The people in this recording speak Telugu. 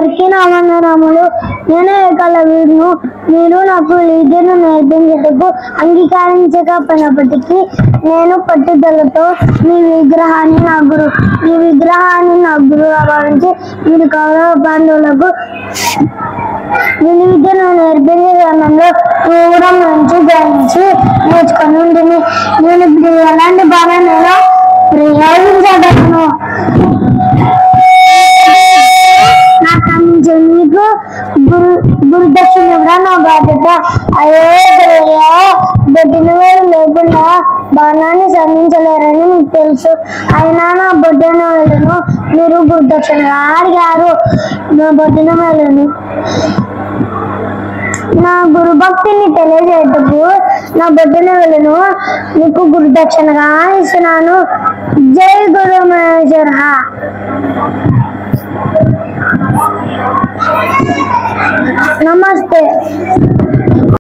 అందరికీ నా వందనములు నేను ఏకలవీరును మీరు నాకు విద్యను నేర్పించేందుకు అంగీకరించకపోయినప్పటికీ నేను పట్టుదలతో మీ విగ్రహాన్ని నా గురు మీ విగ్రహాన్ని నా గురువుగా భావించి మీరు కౌరవ పాండవులకు విలువిద్యను నేర్పించే క్రమంలో దూరం నుంచి గ్రహించి నేర్చుకొని ఉంటుంది నేను ఇప్పుడు ఎలాంటి బాధ నేను ప్రయోగించగలను నాకు అందించే మీకు గురు గురుదక్షిణ కూడా నా బాధ్యత అయ్యో గురయ్యా బొడ్డిన వేలు లేకుండా బాణాన్ని సంధించలేరని మీకు తెలుసు అయినా నా బొడ్డిన వేలును మీరు గురుదక్షిణగా అడిగారు నా బొడ్డిన వేలును నా గురు భక్తిని తెలియజేయటకు నా బొడ్డున వెళ్ళను నీకు గురుదక్షిణగా ఇస్తున్నాను జై గురు మహేశ్వర నమస్తే